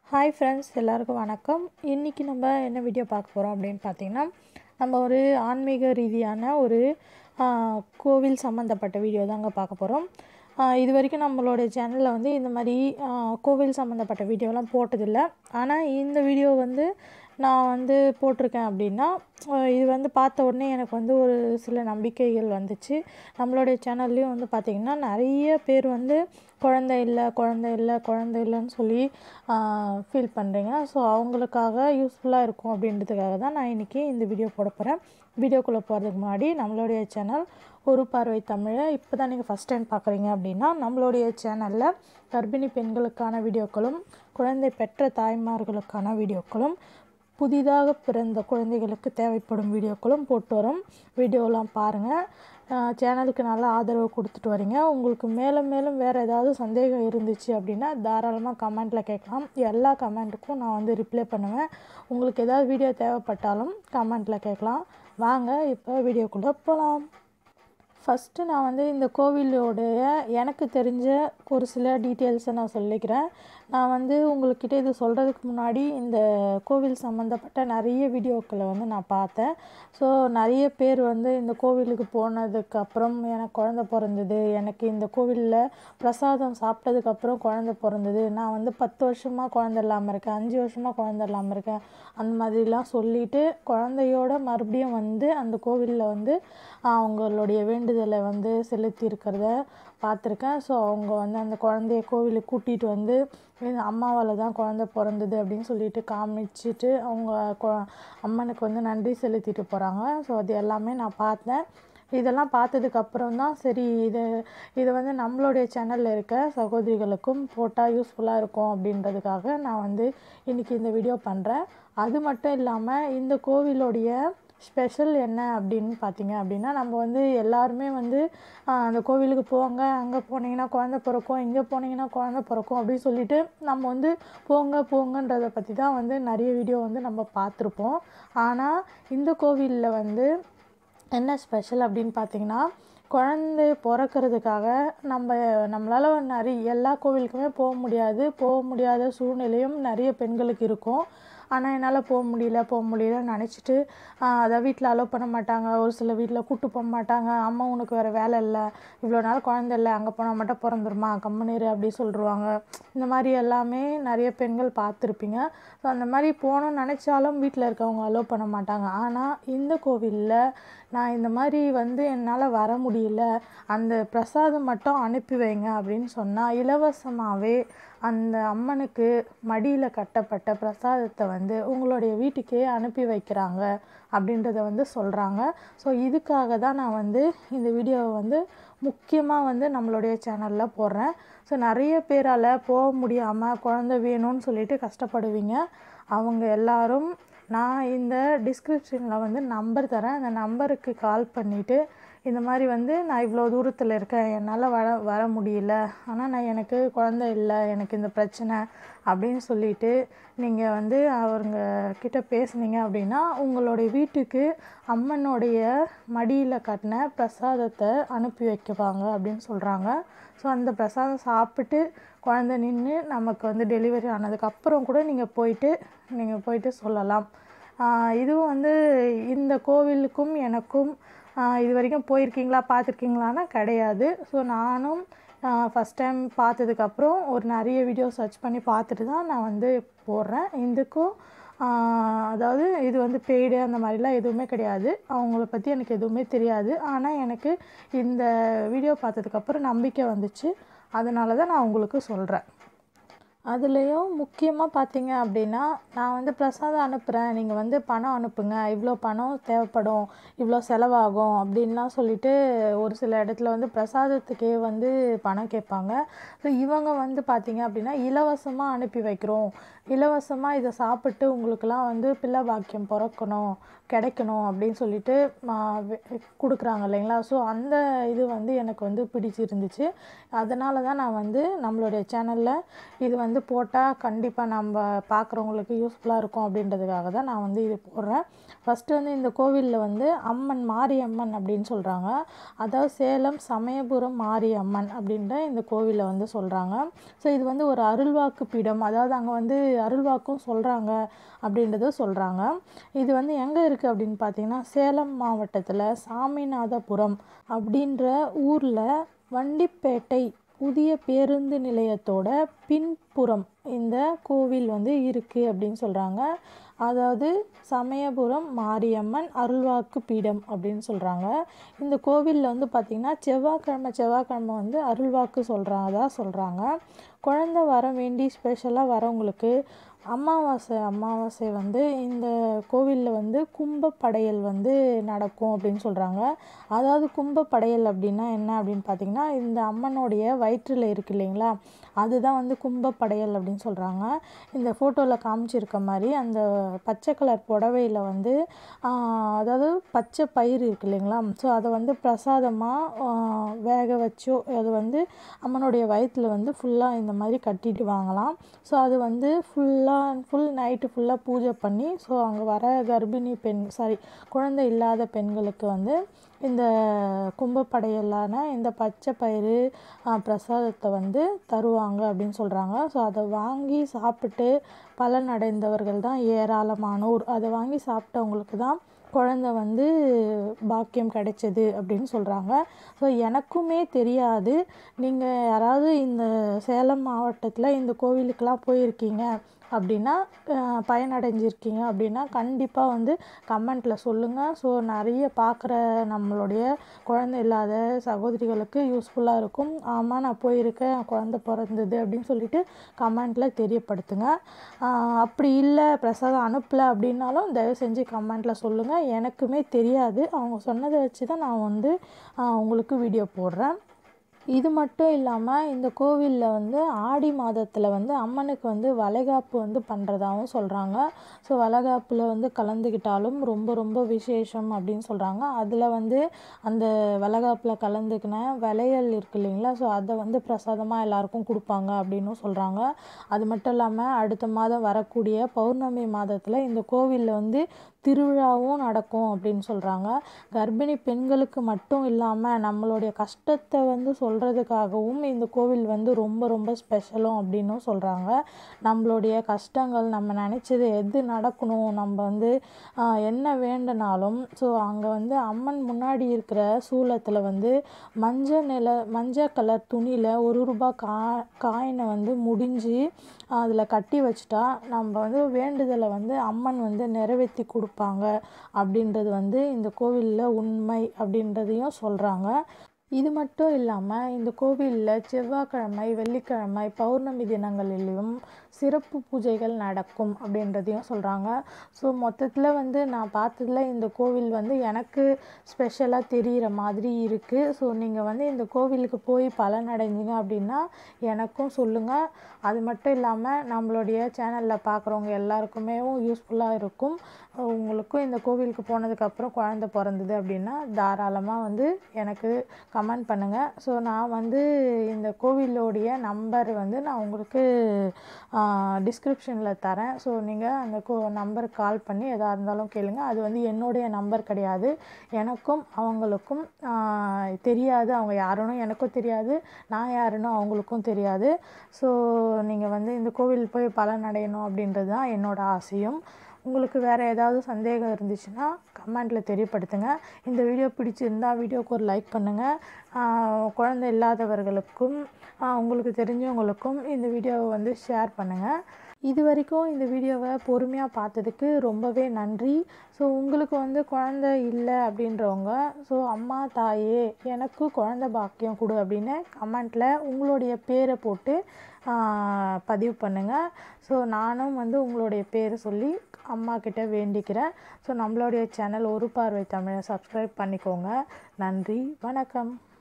hi friends எல்லாருக்கும் வணக்கம் இன்றைக்கி நம்ம என்ன வீடியோ பார்க்க போகிறோம் அப்படின்னு பார்த்தீங்கன்னா நம்ம ஒரு ஆன்மீக ரீதியான ஒரு ஆ, கோவில் சம்மந்தப்பட்ட வீடியோ தாங்க பார்க்க போகிறோம் இது வரைக்கும் நம்மளோட சேனலில் வந்து இந்த மாதிரி ஆ, கோவில் சம்மந்தப்பட்ட வீடியோலாம் போட்டதில்லை ஆனால் இந்த வீடியோ வந்து நான் வந்து போட்டிருக்கேன் அப்படின்னா ஆ, இது வந்து பார்த்த உடனே எனக்கு வந்து ஒரு சில நம்பிக்கைகள் வந்துச்சு நம்மளுடைய சேனல்லையும் வந்து பார்த்திங்கன்னா நிறைய பேர் வந்து குழந்தை இல்லை குழந்தை இல்லை குழந்தை இல்லைன்னு சொல்லி ஃபீல் பண்ணுறீங்க ஸோ அவங்களுக்காக யூஸ்ஃபுல்லாக இருக்கும் அப்படின்றதுக்காக தான் நான் இன்றைக்கி இந்த வீடியோ போட போகிறேன் வீடியோக்குள்ளே போகிறதுக்கு முன்னாடி நம்மளுடைய சேனல் ஒரு பார்வை தமிழை இப்போ தான் நீங்கள் ஃபஸ்ட் டைம் பார்க்குறீங்க அப்படின்னா நம்மளுடைய சேனலில் கர்ப்பிணி பெண்களுக்கான வீடியோக்களும் குழந்தை பெற்ற தாய்மார்களுக்கான வீடியோக்களும் புதிதாக பிறந்த குழந்தைகளுக்கு தேவைப்படும் வீடியோக்களும் போட்டு வரோம் வீடியோலாம் பாருங்கள் சேனலுக்கு நல்லா ஆதரவு கொடுத்துட்டு வரீங்க உங்களுக்கு மேலும் மேலும் வேறு ஏதாவது சந்தேகம் இருந்துச்சு அப்படின்னா தாராளமாக கமெண்ட்டில் கேட்கலாம் எல்லா கமெண்ட்டுக்கும் நான் வந்து ரிப்ளை பண்ணுவேன் உங்களுக்கு ஏதாவது வீடியோ தேவைப்பட்டாலும் கமெண்ட்டில் கேட்கலாம் வாங்க இப்போ வீடியோக்குள்ளே போகலாம் ஃபஸ்ட்டு நான் வந்து இந்த கோவிலோடைய எனக்கு தெரிஞ்ச ஒரு சில டீட்டெயில்ஸை நான் சொல்லிக்கிறேன் நான் வந்து உங்கள்கிட்ட இது சொல்கிறதுக்கு முன்னாடி இந்த கோவில் சம்மந்தப்பட்ட நிறைய வீடியோக்களை வந்து நான் பார்த்தேன் ஸோ நிறைய பேர் வந்து இந்த கோவிலுக்கு போனதுக்கு அப்புறம் எனக்கு குழந்த பிறந்தது எனக்கு இந்த கோவிலில் பிரசாதம் சாப்பிட்டதுக்கப்புறம் குழந்த பிறந்தது நான் வந்து பத்து வருஷமாக குழந்த இல்லாமல் இருக்கேன் அஞ்சு வருஷமாக குழந்த இல்லாமல் இருக்கேன் அந்த மாதிரிலாம் சொல்லிட்டு குழந்தையோட மறுபடியும் வந்து அந்த கோவிலில் வந்து அவங்களுடைய வேண்டுதலை வந்து செலுத்தி இருக்கிறத பார்த்துருக்கேன் ஸோ அவங்க வந்து அந்த குழந்தைய கோவிலுக்கு கூட்டிகிட்டு வந்து இது அம்மாவால் தான் குழந்த பிறந்தது அப்படின்னு சொல்லிட்டு காமிச்சிட்டு அவங்க கொ- அம்மனுக்கு வந்து நன்றி செலுத்திட்டு போகிறாங்க ஸோ அது எல்லாமே நான் பார்த்தேன் இதெல்லாம் பார்த்ததுக்கு அப்புறம் தான் சரி இது இது வந்து நம்மளுடைய சேனலில் இருக்க சகோதரிகளுக்கும் போட்டால் யூஸ்ஃபுல்லாக இருக்கும் அப்படின்றதுக்காக நான் வந்து இன்றைக்கி இந்த வீடியோ பண்ணுறேன் அது மட்டும் இல்லாமல் இந்த கோவிலுடைய ஸ்பெஷல் என்ன அப்படின்னு பார்த்தீங்க அப்படின்னா நம்ம வந்து எல்லாருமே வந்து ஆஹ், அந்த கோவிலுக்கு போங்க அங்கே போனீங்கன்னா குழந்த பிறக்கும் இங்கே போனீங்கன்னா குழந்த பிறக்கும் அப்படின்னு சொல்லிட்டு நம்ம வந்து போங்க போங்கன்றதை பற்றி தான் வந்து நிறைய வீடியோ வந்து நம்ம பார்த்துருப்போம் ஆனால் இந்த கோவிலில் வந்து என்ன ஸ்பெஷல் அப்படின்னு பார்த்தீங்கன்னா குழந்தை பிறக்கிறதுக்காக நம்ம நம்மளால் நிறைய எல்லா கோவிலுக்குமே போக முடியாது போக முடியாத சூழ்நிலையும் நிறைய பெண்களுக்கு இருக்கும் ஆனால் என்னால் போக முடியல போக முடியலன்னு நினச்சிட்டு அதை வீட்டில் அலோவ் பண்ண மாட்டாங்க ஒரு சில வீட்டில் கூட்டு போக மாட்டாங்க அம்மா உனக்கு வேறு வேலை இல்லை இவ்வளோ நாள் குழந்தை இல்லை அங்கே போனால் மட்டும் பிறந்துருமா கம்மனீர் அப்படி சொல்லிடுவாங்க இந்த மாதிரி எல்லாமே நிறைய பெண்கள் பார்த்துருப்பீங்க ஸோ அந்த மாதிரி போகணும்னு நினச்சாலும் வீட்டில் இருக்கவங்க அலோவ் பண்ண மாட்டாங்க ஆனால் இந்த கோவிலில் நான் இந்த மாதிரி வந்து என்னால் வர முடியல அந்த பிரசாதம் மட்டும் அனுப்பி வைங்க அப்படின்னு சொன்னால் இலவசமாகவே அந்த அம்மனுக்கு மடியில் கட்டப்பட்ட பிரசாதத்தை வந்து உங்களுடைய வீட்டுக்கே அனுப்பி வைக்கிறாங்க அப்படின்றத வந்து சொல்கிறாங்க ஸோ இதுக்காக தான் நான் வந்து இந்த வீடியோவை வந்து முக்கியமாக வந்து நம்மளுடைய சேனலில் போடுறேன் ஸோ நிறைய பேரால் போக முடியாமல் குழந்தை வேணும்னு சொல்லிட்டு கஷ்டப்படுவீங்க அவங்க எல்லாரும் நான் இந்த டிஸ்கிரிப்ஷனில் வந்து நம்பர் தரேன் அந்த நம்பருக்கு கால் பண்ணிவிட்டு இந்த மாதிரி வந்து நான் இவ்வளோ தூரத்தில் இருக்கேன் என்னால் வர வர முடியல ஆனால் நான் எனக்கு குழந்தை இல்லை எனக்கு இந்த பிரச்சனை அப்படின்னு சொல்லிட்டு நீங்கள் வந்து அவருங்க கிட்ட பேசுனீங்க அப்படின்னா உங்களுடைய வீட்டுக்கு அம்மனுடைய மடியில் கட்டின பிரசாதத்தை அனுப்பி வைக்குவாங்க அப்படின்னு சொல்கிறாங்க ஸோ அந்த பிரசாதம் சாப்பிட்டு குழந்தை நின்று நமக்கு வந்து டெலிவரி ஆனதுக்கப்புறம் கூட நீங்கள் போயிட்டு நீங்கள் போயிட்டு சொல்லலாம் ஆஹ் இதுவும் வந்து இந்த கோவிலுக்கும் எனக்கும் ஆஹ் இது வரைக்கும் போயிருக்கீங்களா பார்த்துருக்கீங்களான்னா கிடையாது ஸோ நானும் ஃபஸ்ட் டைம் பார்த்ததுக்கப்புறம் ஒரு நிறைய வீடியோ சர்ச் பண்ணி பார்த்துட்டு தான் நான் வந்து போடுறேன் இதுக்கும் ஆஹ் அதாவது இது வந்து பெய்டு அந்த மாதிரிலாம் எதுவுமே கிடையாது அவங்கள பற்றி எனக்கு எதுவுமே தெரியாது ஆனால் எனக்கு இந்த வீடியோ பார்த்ததுக்கப்புறம் நம்பிக்கை வந்துச்சு அதனால தான் நான் உங்களுக்கு சொல்கிறேன் அதுலேயும் முக்கியமாக பார்த்தீங்க அப்படின்னா நான் வந்து பிரசாதம் அனுப்புகிறேன் நீங்கள் வந்து பணம் அனுப்புங்க இவ்வளோ பணம் தேவைப்படும் இவ்வளோ செலவாகும் அப்படின்லாம் சொல்லிட்டு ஒரு சில இடத்துல வந்து பிரசாதத்துக்கே வந்து பணம் கேட்பாங்க ஸோ இவங்க வந்து பார்த்தீங்க அப்படின்னா இலவசமாக அனுப்பி வைக்கிறோம் இலவசமாக இதை சாப்பிட்டு உங்களுக்கெல்லாம் வந்து பிள்ளை பாக்கியம் பிறக்கணும் கிடைக்கணும் அப்படின்னு சொல்லிட்டு மா- வெ- கொடுக்குறாங்க இல்லைங்களா ஸோ அந்த இது வந்து எனக்கு வந்து பிடிச்சிருந்துச்சு அதனால தான் நான் வந்து நம்மளுடைய சேனலில் இது வந்து வந்து போட்டால் கண்டிப்பாக நம்ம பார்க்குறவங்களுக்கு யூஸ்ஃபுல்லாக இருக்கும் அப்படின்றதுக்காக தான் நான் வந்து இது போடுறேன் ஃபஸ்ட்டு வந்து இந்த கோவிலில் வந்து அம்மன் மாரியம்மன் அப்படின்னு சொல்கிறாங்க அதாவது சேலம் சமயபுரம் மாரியம்மன் அப்படின்ற இந்த கோவிலில் வந்து சொல்கிறாங்க ஸோ இது வந்து ஒரு அருள்வாக்கு பீடம் அதாவது அங்கே வந்து அருள்வாக்கும் சொல்கிறாங்க அப்படின்றத சொல்கிறாங்க இது வந்து எங்கே இருக்குது அப்படின்னு பார்த்தீங்கன்னா சேலம் மாவட்டத்தில் சாமிநாதபுரம் அப்படின்ற ஊரில் வண்டிப்பேட்டை புதிய பேருந்து நிலையத்தோட பின்புறம் இந்த கோவில் வந்து இருக்குது அப்படின்னு சொல்கிறாங்க அதாவது சமயபுரம் மாரியம்மன் அருள்வாக்கு பீடம் அப்படின்னு சொல்கிறாங்க இந்த கோவிலில் வந்து பார்த்திங்கன்னா செவ்வாய்க்கிழமை செவ்வாய்க்கிழமை வந்து அருள்வாக்கு சொல்கிறாங்க சொல்கிறாங்க குழந்த வர வேண்டி ஸ்பெஷலாக வரவங்களுக்கு அமாவாசை அமாவாசை வந்து இந்த கோவிலில் வந்து கும்ப படையல் வந்து நடக்கும் அப்படின்னு சொல்கிறாங்க அதாவது கும்ப படையல் அப்படின்னா என்ன அப்படின்னு பார்த்தீங்கன்னா இந்த அம்மனுடைய வயிற்றில் இருக்கு இல்லைங்களா அதுதான் வந்து கும்ப படையல் அப்படின்னு சொல்கிறாங்க இந்த ஃபோட்டோவில் காமிச்சிருக்க மாதிரி அந்த பச்சை கலர் புடவையில் வந்து அதாவது பச்சை பயிர் இருக்கு இல்லைங்களா ஸோ அதை வந்து பிரசாதமாக வேக வச்சோ அது வந்து அம்மனுடைய வயிற்றில் வந்து ஃபுல்லாக இந்த மாதிரி கட்டிட்டு வாங்கலாம் ஸோ அது வந்து ஃபுல்லாக ஃபுல் நைட்டு ஃபுல்லாக பூஜை பண்ணி ஸோ அங்கே வர கர்ப்பிணி பெண் சாரி குழந்தை இல்லாத பெண்களுக்கு வந்து இந்த கும்பப்படையலான இந்த பச்சை பயிறு பிரசாதத்தை வந்து தருவாங்க அப்படின்னு சொல்கிறாங்க ஸோ அதை வாங்கி சாப்பிட்டு பலன் அடைந்தவர்கள் தான் ஏராளமானோர் அதை வாங்கி சாப்பிட்டவங்களுக்கு தான் குழந்த வந்து பாக்கியம் கிடைச்சது அப்படின்னு சொல்கிறாங்க ஸோ எனக்குமே தெரியாது நீங்கள் யாராவது இந்த சேலம் மாவட்டத்தில் இந்த கோவிலுக்கெலாம் போயிருக்கீங்க அப்படின்னா பயனடைஞ்சிருக்கீங்க அப்படின்னா கண்டிப்பாக வந்து கமெண்ட்டில் சொல்லுங்கள் ஸோ நிறைய பார்க்குற நம்மளுடைய குழந்தை இல்லாத சகோதரிகளுக்கு யூஸ்ஃபுல்லாக இருக்கும் ஆமாம் நான் போயிருக்கேன் குழந்த பிறந்தது அப்படின்னு சொல்லிட்டு கமெண்ட்டில் தெரியப்படுத்துங்க அப்படி இல்லை பிரசாதம் அனுப்பலை அப்படின்னாலும் தயவு செஞ்சு கமெண்ட்டில் சொல்லுங்கள் எனக்குமே தெரியாது அவங்க சொன்னதை வச்சு தான் நான் வந்து உங்களுக்கு வீடியோ போடுறேன் இது மட்டும் இல்லாமல் இந்த கோவிலில் வந்து ஆடி மாதத்தில் வந்து அம்மனுக்கு வந்து வளைகாப்பு வந்து பண்ணுறதாகவும் சொல்கிறாங்க ஸோ வளைகாப்பில் வந்து கலந்துக்கிட்டாலும் ரொம்ப ரொம்ப விசேஷம் அப்படின்னு சொல்கிறாங்க அதில் வந்து அந்த வளைகாப்பில் கலந்துக்கின விளையல் இருக்கு இல்லைங்களா ஸோ அதை வந்து பிரசாதமாக எல்லாருக்கும் கொடுப்பாங்க அப்படின்னும் சொல்கிறாங்க அது மட்டும் இல்லாமல் அடுத்த மாதம் வரக்கூடிய பௌர்ணமி மாதத்தில் இந்த கோவிலில் வந்து திருவிழாவும் நடக்கும் அப்படின்னு சொல்கிறாங்க கர்ப்பிணி பெண்களுக்கு மட்டும் இல்லாமல் நம்மளுடைய கஷ்டத்தை வந்து சொல்கிறதுக்காகவும் இந்த கோவில் வந்து ரொம்ப ரொம்ப ஸ்பெஷலும் அப்படின்னும் சொல்கிறாங்க நம்மளுடைய கஷ்டங்கள் நம்ம நினச்சது எது நடக்கணும் நம்ம வந்து என்ன வேண்டுனாலும் ஸோ அங்கே வந்து அம்மன் முன்னாடி இருக்கிற சூலத்தில் வந்து மஞ்சள் நில மஞ்சள் கலர் துணியில் ஒரு ரூபா கா காயினை வந்து முடிஞ்சு அதில் கட்டி வச்சுட்டா நம்ம வந்து வேண்டுதலை வந்து அம்மன் வந்து நிறைவேற்றி கொடுப்பாங்க அப்படின்றது வந்து இந்த கோவிலில் உண்மை அப்படின்றதையும் சொல்கிறாங்க இது மட்டும் இல்லாமல் இந்த கோவிலில் செவ்வாய்க்கிழமை வெள்ளிக்கிழமை பௌர்ணமி தினங்களிலும் சிறப்பு பூஜைகள் நடக்கும் அப்படின்றதையும் சொல்கிறாங்க ஸோ மொத்தத்தில் வந்து நான் பார்த்ததுல இந்த கோவில் வந்து எனக்கு ஸ்பெஷலாக தெரிகிற மாதிரி இருக்குது ஸோ நீங்கள் வந்து இந்த கோவிலுக்கு போய் பலன் அடைஞ்சிங்க அப்படின்னா எனக்கும் சொல்லுங்கள் அது மட்டும் இல்லாமல் நம்மளுடைய சேனலில் பார்க்குறவங்க எல்லாருக்குமே யூஸ்ஃபுல்லாக இருக்கும் உங்களுக்கும் இந்த கோவிலுக்கு போனதுக்கப்புறம் குழந்த பிறந்தது அப்படின்னா தாராளமாக வந்து எனக்கு கமெண்ட் பண்ணுங்கள் ஸோ நான் வந்து இந்த கோவிலோடைய நம்பர் வந்து நான் உங்களுக்கு டிஸ்கிரிப்ஷனில் தரேன் ஸோ நீங்கள் அந்த கோ நம்பருக்கு கால் பண்ணி எதாக இருந்தாலும் கேளுங்க அது வந்து என்னுடைய நம்பர் கிடையாது எனக்கும் அவங்களுக்கும் தெரியாது அவங்க யாருன்னு எனக்கும் தெரியாது நான் யாருன்னு அவங்களுக்கும் தெரியாது ஸோ நீங்கள் வந்து இந்த கோவில் போய் பலன் அடையணும் அப்படின்றது தான் என்னோடய ஆசையும் உங்களுக்கு வேறு ஏதாவது சந்தேகம் இருந்துச்சுன்னா கமெண்ட்டில் தெரியப்படுத்துங்க இந்த வீடியோ பிடிச்சிருந்தா வீடியோக்கு ஒரு லைக் பண்ணுங்கள் குழந்தை இல்லாதவர்களுக்கும் உங்களுக்கு தெரிஞ்சவங்களுக்கும் இந்த வீடியோவை வந்து ஷேர் பண்ணுங்கள் இது வரைக்கும் இந்த வீடியோவை பொறுமையாக பார்த்ததுக்கு ரொம்பவே நன்றி ஸோ உங்களுக்கு வந்து குழந்த இல்லை அப்படின்றவங்க ஸோ அம்மா தாயே எனக்கு குழந்த பாக்கியம் கொடு அப்படின்னு கமெண்ட்டில் உங்களுடைய பேரை போட்டு பதிவு பண்ணுங்கள் ஸோ நானும் வந்து உங்களுடைய பேரை சொல்லி அம்மா கிட்ட வேண்டிக்கிறேன் ஸோ நம்மளுடைய சேனல் ஒரு பார்வை தமிழை சப்ஸ்கிரைப் பண்ணிக்கோங்க நன்றி வணக்கம்